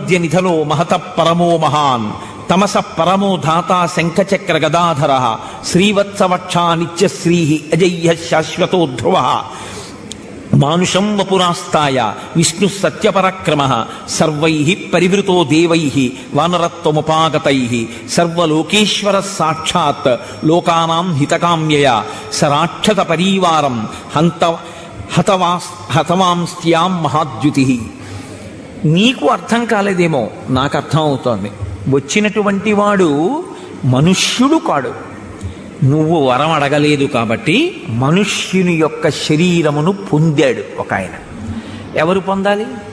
మదమధ్య నిధలో మహత పరమో మహాన్ తమస పరమో ధాత శంఖచక్ర గదాధర శ్రీవత్సవక్షా నిత్యశ్రీ అజయ్య శాశ్వతో ధ్రువ మానుషం వపురాస్తాయ విష్ణు సత్యపరాక్రమ సర్వై పరివృతో దేవై వానరత్వముపాగతై సర్వలోకేశ్వర సాక్షాత్ లోకానాం హితకామ్యయ సరాక్షత పరీవారం హంత హతవాస్ హతవాంస్త్యాం మహాద్యుతి నీకు అర్థం కాలేదేమో నాకు అర్థం అవుతోంది వచ్చినటువంటి వాడు మనుష్యుడు కాడు నువ్వు వరం అడగలేదు కాబట్టి మనుష్యుని యొక్క శరీరమును పొందాడు ఒక ఆయన ఎవరు పొందాలి